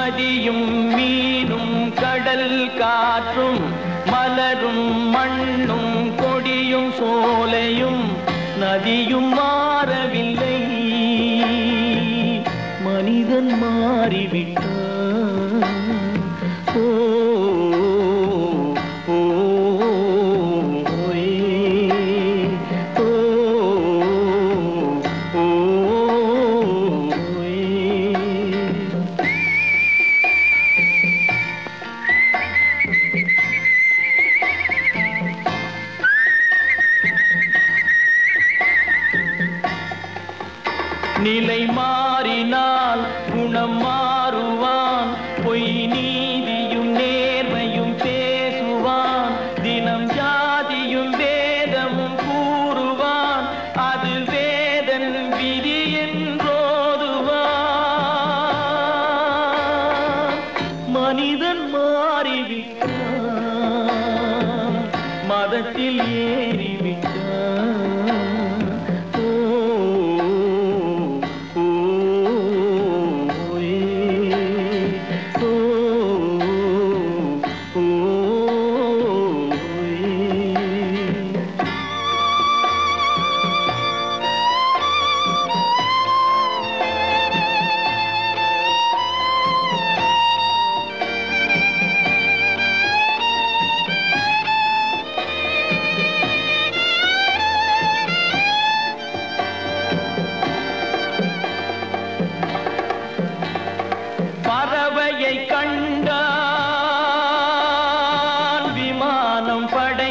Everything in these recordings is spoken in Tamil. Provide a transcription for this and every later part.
வான்மதியும் மீனும் கடல் காற்றும் மலரும் மண்ணும் கொடியும் சோலையும் நதியும் மாறவில்லை மனிதன் மாறிவிட்டான் ஓ ஓ ஓயே. ஓ ஓ ஓயே. நிலை மாறினால் குணம் மாறுவான் பொய் நீதியும் நேர்மையும் பேசுவான் தினம் ஜாதியும் வேதமும் கூறுவான் அது வேதன் விதி என்றோதுவான் மனிதன் மாறிவிட்டான் மதத்தில் ஏறிவிட்டான் ஓ ஓ ஏ. ஓ ஓ ஏ. பறவையை கண்டான் விமானம்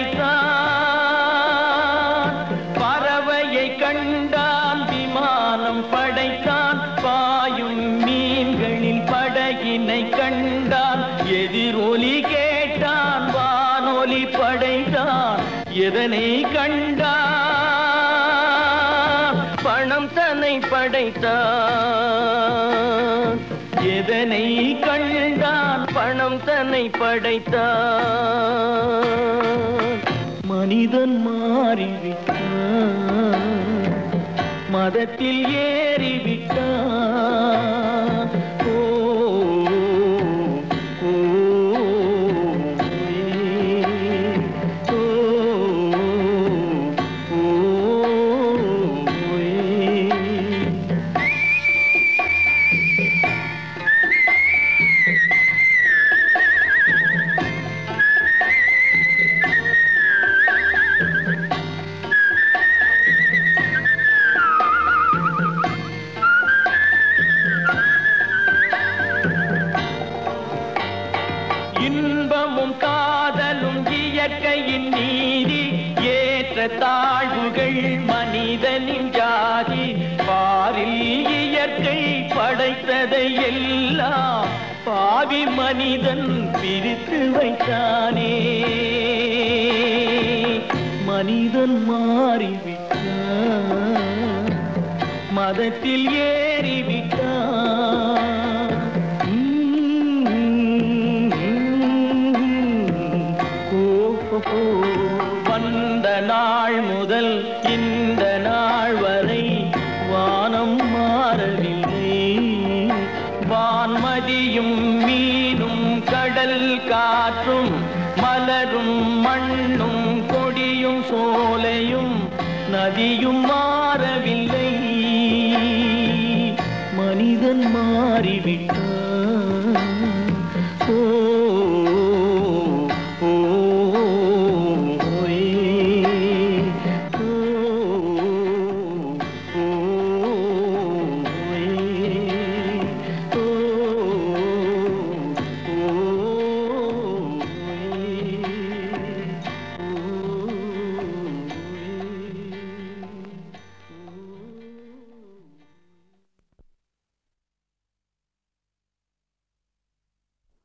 படைத்தான் பறவையை கண்டான் விமானம் படைத்தான் பாயும் மீன்களில் படகினை கண்டான் எதிரொலி கேட்டான் வானொலி படைத்தான் எதனை கண்டான் பணம் தன்னை படைத்தான் எதனை கண்டான் பணம் தன்னை படைத்தான் மனிதன் மாறிவிட்டான் மதத்தில் ஏறிவிட்டான் ஓ ஓ ஏ. ஓ ஓ ஏ. இன்பமும் காதலும் இயற்கையின் நீதி ஏற்ற தாழ்வுகள் மனிதனின் ஜாதி பாரில் இயற்கை படைத்ததை எல்லாம் பாவி மனிதன் பிரித்து வைத்தானே மனிதன் மாறிவிட்டான் மதத்தில் ஏறிவிட்டான் ஓஹோ வந்த நாள் முதல் இந்த நாள் வரை வானம் மாறவில்லை வான்மதியும் மீனும் கடல் காற்றும் மலரும் மண்ணும் கொடியும் சோலையும் நதியும் மா